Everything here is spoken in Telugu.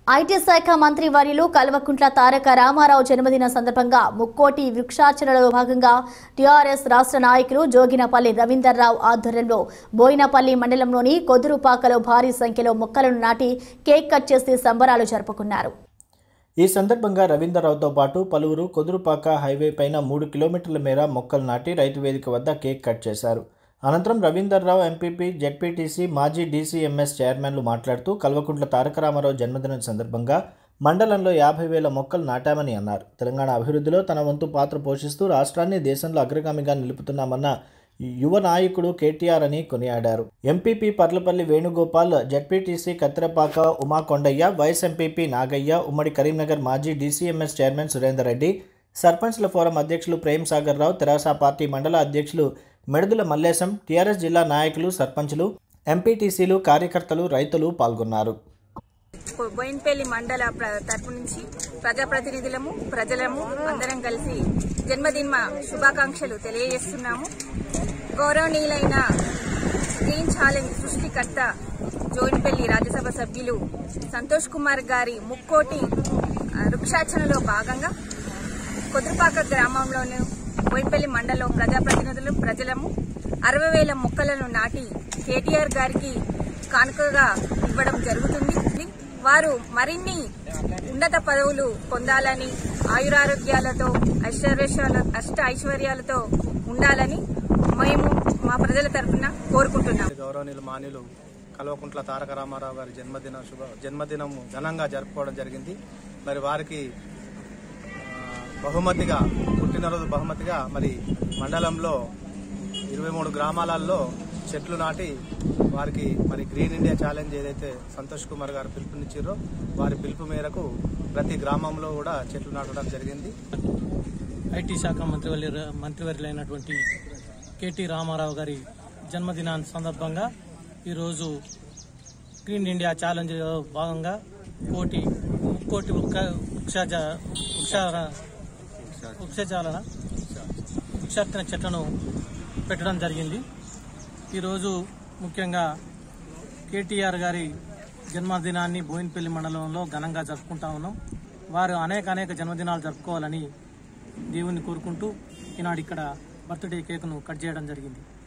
ఐటీ శాఖ మంత్రి వర్యులు కల్వకుంట్ల తారక రామారావు జన్మదిన సందర్భంగా ముక్కోటి వృక్షార్చనలో భాగంగా టీఆర్ఎస్ రాష్ట్ర నాయకులు జోగినపల్లి రవీందర్రావు ఆధ్వర్యంలో బోయినపల్లి మండలంలోని కొదురుపాకలో భారీ సంఖ్యలో మొక్కలను నాటి కేక్ కట్ చేసి సంబరాలు జరుపుకున్నారు ఈ సందర్భంగా రవీంద్రరావుతో పాటు పలువురు కొదురుపాక హైవే పైన మూడు కిలోమీటర్ల మేర మొక్కలు నాటి రైతు వేదిక వద్ద కేక్ కట్ చేశారు అనంతరం రవీందర్రావు ఎంపీపీ జెడ్పీటీసీ మాజీ డీసీఎంఎస్ చైర్మన్లు మాట్లాడుతూ కల్వకుంట్ల తారక రామారావు జన్మదినం సందర్భంగా మండలంలో యాభై వేల మొక్కలు నాటామని అన్నారు తెలంగాణ అభివృద్ధిలో తన వంతు పాత్ర పోషిస్తూ రాష్ట్రాన్ని దేశంలో అగ్రగామిగా నిలుపుతున్నామన్న యువ నాయకుడు కేటీఆర్ అని కొనియాడారు MPP Parlapalli Venugopal ZPTC Kathirapaka Umakondaiah vice MPP Nagaiah ఉమ్మడి కరీంనగర్ మాజీ డీసీఎంఎస్ చైర్మన్ సురేందర్ రెడ్డి సర్పంచ్ల ఫోరం అధ్యక్షులు ప్రేమ్ సాగర్ రావు తెరాస పార్టీ మండల అధ్యక్షులు మెడదుల మల్లేశం టీఆర్ఎస్ జిల్లా నాయకులు సర్పంచులు ఎంపీటీసీలు కార్యకర్తలు రైతులు పాల్గొన్నారు బోయిన్పల్లి మండల ప్ర- తరపు నుంచి ప్రజాప్రతినిధులము ప్రజలము అందరం కలిసి జన్మదిన శుభాకాంక్షలు తెలియజేస్తున్నాము గౌరవనీయులైన గ్రీన్ ఛాలెంజ్ సృష్టికర్త జోయిన్పల్లి రాజ్యసభ సభ్యులు సంతోష్ కుమార్ గారి ముక్కోటి ఆ, వృక్షార్చనలో భాగంగా కొద్రుపాక గ్రామంలోని బోయిన్పల్లి మండలం ప్రజాప్రతినిధులు ప్రజలము అరవై వేల మొక్కలను నాటి కేటీఆర్ గారికి కానుకగా ఇవ్వడం జరుగుతుంది వారు మరిన్ని ఉన్నత పదవులు పొందాలని ఆయురారోగ్యాలతో ఐశ్వర్యాల అష్ట ఐశ్వర్యాలతో ఉండాలని మేము మా ప్రజల తరఫున కోరుకుంటున్నాం గౌరవనీయులు మాన్యులు కల్వకుంట్ల తారక రామారావు గారి జన్మదిన శుభ జన్మదినము ఘనంగా జరుపుకోవడం జరిగింది మరి వారికి ఆ, బహుమతిగా పుట్టినరోజు బహుమతిగా మరి మండలంలో ఇరవై మూడు గ్రామాలలో చెట్లు నాటి వారికి మరి గ్రీన్ ఇండియా ఛాలెంజ్ ఏదైతే సంతోష్ కుమార్ గారు పిలుపునిచ్చారో వారి పిలుపు మేరకు ప్రతి గ్రామంలో కూడా చెట్లు నాటడం జరిగింది ఐటీ శాఖ మంత్రివర్య మంత్రివర్యులైనటువంటి కేటీ రామారావు గారి జన్మదినాన్ని సందర్భంగా ఈరోజు గ్రీన్ ఇండియా ఛాలెంజ్ భాగంగా కోటి కోటి వృక్ష వృక్ష వృక్ష వృక్షజాలన వృక్షార్చన చెట్లను పెట్టడం జరిగింది ఈరోజు ముఖ్యంగా కేటీఆర్ గారి జన్మదినాన్ని బోయిన్పల్లి మండలంలో ఘనంగా జరుపుకుంటా ఉన్నాం వారు అనేక అనేక జన్మదినాలు జరుపుకోవాలని దేవుణ్ణి కోరుకుంటూ ఈనాడు ఇక్కడ బర్త్డే కేకును కట్ చేయడం జరిగింది